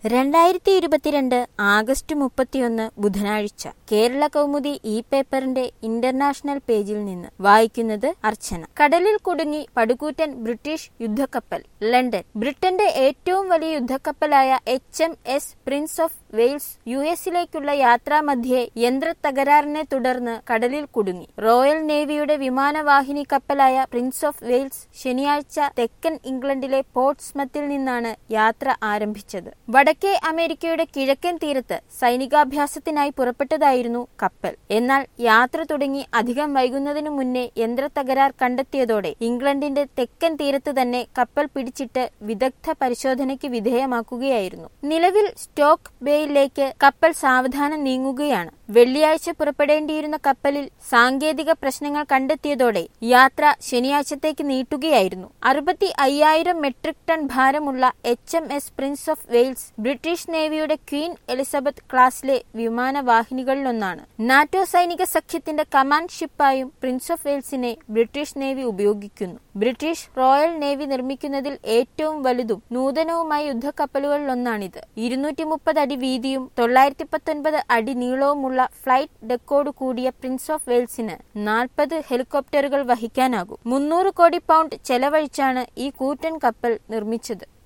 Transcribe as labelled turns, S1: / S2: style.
S1: രണ്ടായിരത്തി ഇരുപത്തിരണ്ട് ആഗസ്റ്റ് മുപ്പത്തിയൊന്ന് ബുധനാഴ്ച കേരള കൗമുദി ഈ പേപ്പറിന്റെ ഇന്റർനാഷണൽ പേജിൽ നിന്ന് വായിക്കുന്നത് അർച്ചന കടലിൽ കുടുങ്ങി പടുകൂറ്റൻ ബ്രിട്ടീഷ് യുദ്ധക്കപ്പൽ ലണ്ടൻ ബ്രിട്ടന്റെ ഏറ്റവും വലിയ യുദ്ധക്കപ്പലായ H M S prince of Wales U എസിലേക്കുള്ള യാത്രാമധ്യേ യന്ത്ര തകരാറിനെ തുടർന്ന് കടലിൽ കുടുങ്ങി റോയൽ നേവിയുടെ വിമാനവാഹിനി കപ്പലായ പ്രിൻസ് ഓഫ് വെയിൽസ് ശനിയാഴ്ച തെക്കൻ ഇംഗ്ലണ്ടിലെ പോർട്സ്മത്തിൽ നിന്നാണ് യാത്ര ആരംഭിച്ചത് വടക്കേ അമേരിക്കയുടെ കിഴക്കൻ തീരത്ത് സൈനികാഭ്യാസത്തിനായി പുറപ്പെട്ടതായിരുന്നു കപ്പൽ എന്നാൽ യാത്ര തുടങ്ങി അധികം വൈകുന്നതിനു മുന്നേ യന്ത്ര തകരാർ കണ്ടെത്തിയതോടെ ഇംഗ്ലണ്ടിന്റെ തെക്കൻ തീരത്ത് തന്നെ കപ്പൽ പിടിച്ചിട്ട് വിദഗ്ധ പരിശോധനയ്ക്ക് വിധേയമാക്കുകയായിരുന്നു നിലവിൽ സ്റ്റോക്ക് ബേയിലേക്ക് കപ്പൽ സാവധാനം നീങ്ങുകയാണ് വെള്ളിയാഴ്ച പുറപ്പെടേണ്ടിയിരുന്ന കപ്പലിൽ സാങ്കേതിക പ്രശ്നങ്ങൾ കണ്ടെത്തിയതോടെ യാത്ര ശനിയാഴ്ചത്തേക്ക് നീട്ടുകയായിരുന്നു അറുപത്തി അയ്യായിരം മെട്രിക് ടൺ ഭാരമുള്ള H M S prince of Wales British നേവിയുടെ ക്വീൻ എലിസബത്ത് ക്ലാസിലെ വിമാനവാഹിനികളിലൊന്നാണ് നാറ്റോ സൈനിക സഖ്യത്തിന്റെ കമാൻഡ് ഷിപ്പായും പ്രിൻസ് ഓഫ് വെയിൽസിനെ ബ്രിട്ടീഷ് നേവി ഉപയോഗിക്കുന്നു ബ്രിട്ടീഷ് റോയൽ നേവി നിർമ്മിക്കുന്നതിൽ ഏറ്റവും വലുതും നൂതനവുമായ യുദ്ധക്കപ്പലുകളിലൊന്നാണിത് ഇരുന്നൂറ്റി മുപ്പത് അടി വീതിയും തൊള്ളായിരത്തി പത്തൊൻപത് അടി നീളവുമുള്ള ഫ്ലൈറ്റ് ഡെക്കോട് കൂടിയ പ്രിൻസ് ഓഫ് വെയിൽസിന് നാൽപ്പത് ഹെലികോപ്റ്ററുകൾ വഹിക്കാനാകും മുന്നൂറ് കോടി പൗണ്ട് ചെലവഴിച്ചാണ് ഈ കൂറ്റൻ കപ്പൽ നിർമ്മിച്ചത്